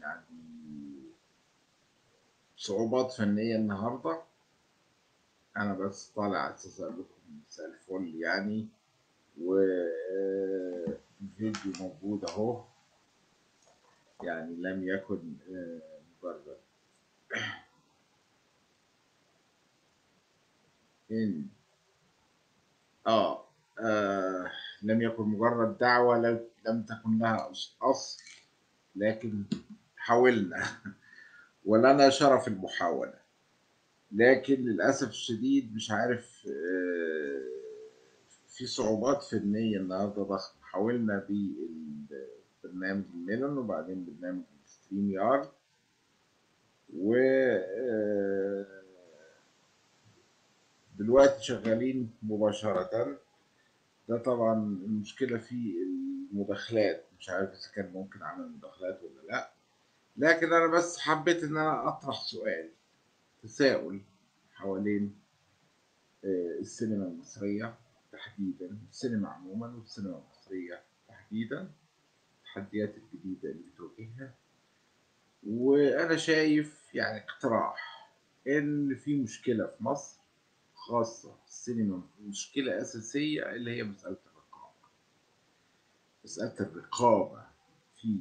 يعني صعوبات فنية النهاردة أنا بس طالع على أساس أقول لكم مساء الفل يعني والفيديو موجود أهو يعني لم يكن آه، مجرد إن آه, آه لم يكن مجرد دعوة لم لم تكن لها أصل لكن حاولنا ولنا شرف المحاولة لكن للأسف الشديد مش عارف آه، في صعوبات فنية النهاردة ضخمة حاولنا بالبرنامج الميلون وبعدين برنامج ستريم يارد و آه، دلوقتي شغالين مباشرة ده طبعا المشكلة في المداخلات مش عارف إذا كان ممكن أعمل مداخلات ولا لأ لكن أنا بس حبيت إن أنا أطرح سؤال تساؤل حوالين آه، السينما المصرية تحديدا السينما عموما والسينما المصرية تحديدا التحديات الجديدة اللي بتواجهها وأنا شايف يعني اقتراح إن في مشكلة في مصر خاصة في السينما مشكلة أساسية اللي هي مسألة الرقابة مسألة الرقابة في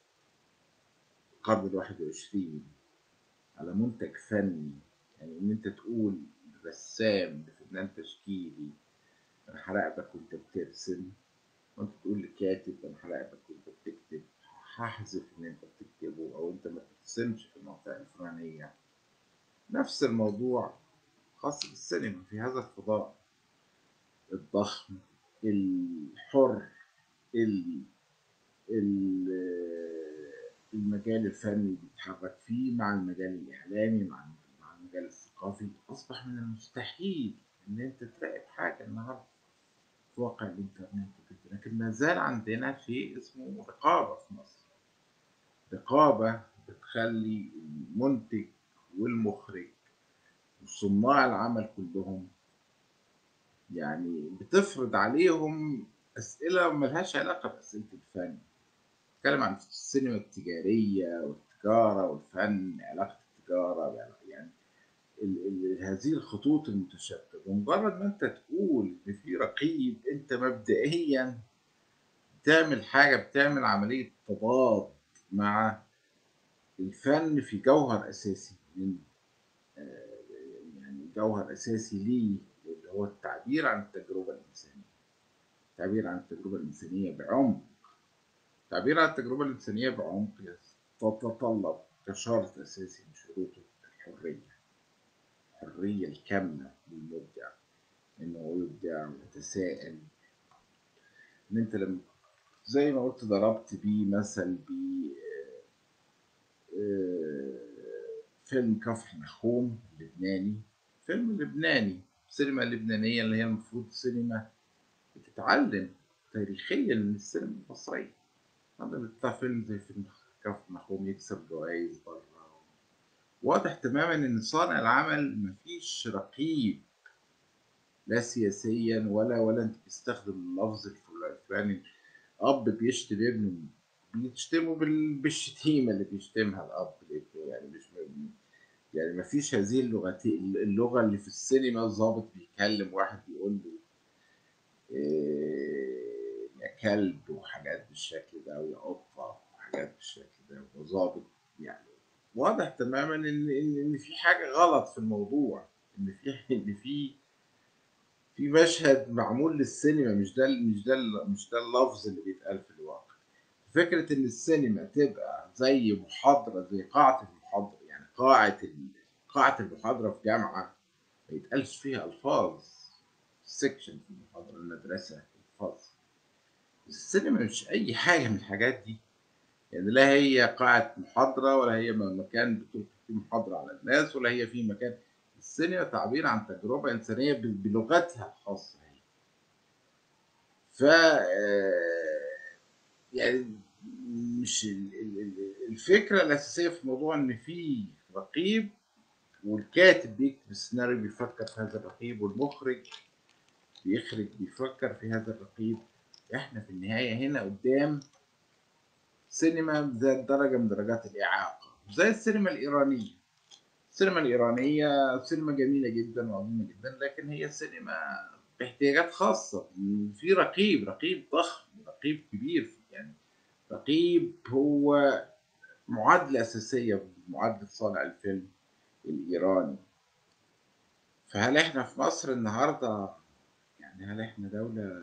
القرن الواحد وعشرين على منتج فني يعني ان انت تقول رسام فنان تشكيلي انا هراقبك وانت بترسم وانت تقول لكاتب انا هراقبك وانت بتكتب هحذف ان انت بتكتبه او انت ما بترسمش في المنطقه الفلانيه نفس الموضوع خاص بالسينما في هذا الفضاء الضخم الحر ال المجال الفني بيتحرك فيه مع المجال الإعلامي مع مع المجال الثقافي أصبح من المستحيل إن أنت تراقب حاجة النهاردة في واقع الإنترنت وكده لكن ما زال عندنا شيء اسمه رقابة في مصر رقابة بتخلي المنتج والمخرج وصناع العمل كلهم يعني بتفرض عليهم أسئلة ملهاش علاقة بأسئلة الفن بتتكلم عن السينما التجارية والتجارة والفن علاقة التجارة يعني ال ال هذه الخطوط المتشابكة بمجرد ما انت تقول ان في رقيب انت مبدئيا بتعمل حاجة بتعمل عملية تضاد مع الفن في جوهر أساسي من يعني جوهر أساسي ليه اللي هو التعبير عن التجربة الإنسانية التعبير عن التجربة الإنسانية بعمق التعبير عن التجربة الإنسانية بعمق تتطلب كشرط أساسي من شروطه الحرية الحرية الكاملة للمبدع إنه يبدع ويتساءل إن أنت لما زي ما قلت ضربت بيه مثل ب فيلم كفر نخوم اللبناني فيلم لبناني السينما اللبنانية اللي هي المفروض سينما بتتعلم تاريخيا من السينما المصرية هذا بيطلع فيلم زي فيلم كفر نخوم يكسب جوائز بره واضح تماما ان صانع العمل مفيش رقيب لا سياسيا ولا ولا انت بتستخدم اللفظ الفلاني اب بيشتم ابنه بيشتمه بالشتيمه اللي بيشتمها الاب يعني مش يعني ما فيش هذه اللغتين اللغه اللي في السينما الظابط بيكلم واحد بيقول له إيه يا كلب وحاجات بالشكل ده ويا قطه وحاجات بالشكل ده وظابط يعني واضح تماما ان ان ان في حاجه غلط في الموضوع ان في ان في في مشهد معمول للسينما مش ده مش ده مش ده اللفظ اللي بيتقال في الواقع فكره ان السينما تبقى زي محاضره زي قاعه المحاضره يعني قاعه قاعه المحاضره في جامعه ما يتقالش فيها الفاظ سيكشن في المحاضره المدرسه الفاظ السينما مش اي حاجه من الحاجات دي يعني لا هي قاعة محاضرة ولا هي مكان بتلقي فيه محاضرة على الناس ولا هي في مكان السينما تعبير عن تجربة إنسانية بلغتها الخاصة هي ف يعني مش الفكرة الأساسية في الموضوع إن في رقيب والكاتب بيكتب السيناريو بيفكر في هذا الرقيب والمخرج بيخرج بيفكر في هذا الرقيب احنا في النهاية هنا قدام سينما ذات درجة من درجات الإعاقة زي السينما الإيرانية السينما الإيرانية سينما جميلة جدا وعظيمة جدا لكن هي سينما باحتياجات خاصة في رقيب رقيب ضخم رقيب كبير يعني رقيب هو معادلة أساسية في معادلة صانع الفيلم الإيراني فهل إحنا في مصر النهاردة يعني هل إحنا دولة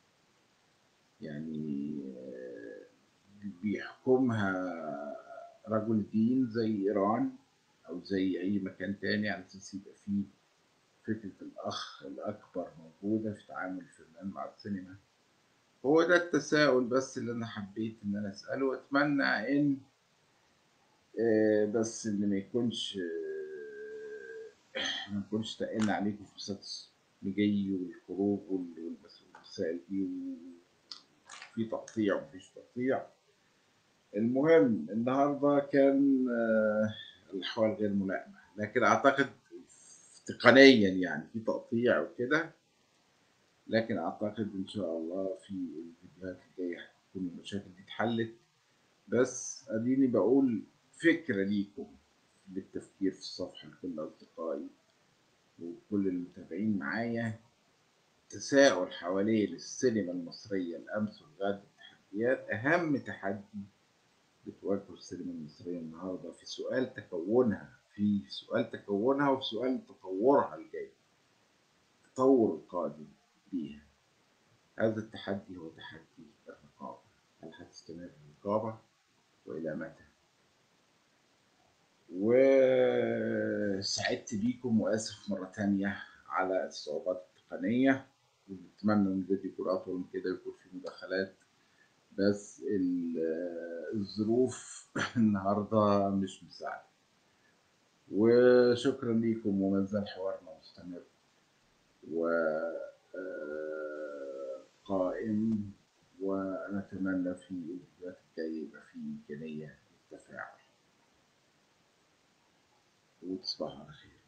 يعني آه، بيحكمها رجل دين زي إيران أو زي أي مكان تاني على أساس يبقى فيه فكرة الأخ الأكبر موجودة في تعامل الفنان مع السينما هو ده التساؤل بس اللي أنا حبيت إن أنا أسأله وأتمنى إن آه، بس إن ما يكونش آه، ما نكونش تقلنا عليكم في مسات المجي والخروج وال- والمسائل دي وفي تقطيع ومفيش تقطيع المهم النهارده كان آه، الأحوال غير ملائمة لكن أعتقد تقنيا يعني في تقطيع وكده لكن أعتقد إن شاء الله في الفيديوهات الجاية هتكون المشاكل دي اتحلت بس أديني بقول فكرة ليكم للتفكير في الصفحة لكل أصدقائي وكل المتابعين معايا تساؤل حوالين السينما المصرية الأمس والغد التحديات أهم تحدي بتواجه السينما المصرية النهاردة في سؤال تكونها في سؤال تكونها وفي سؤال تطورها الجاي التطور القادم ليها هذا التحدي هو تحدي الرقابة هل هتستمر الرقابة وإلى متى وسعدت بيكم وآسف مرة تانية على الصعوبات التقنية ونتمنى إن الفيديو يكون أطول من كده يكون فيه مداخلات بس ال- الظروف النهاردة مش مساعدة وشكرا ليكم وما زال حوارنا مستمر و آه، قائم ونتمنى في الفيديوهات الجاية يبقى في إمكانية للتفاعل وتصبحوا على خير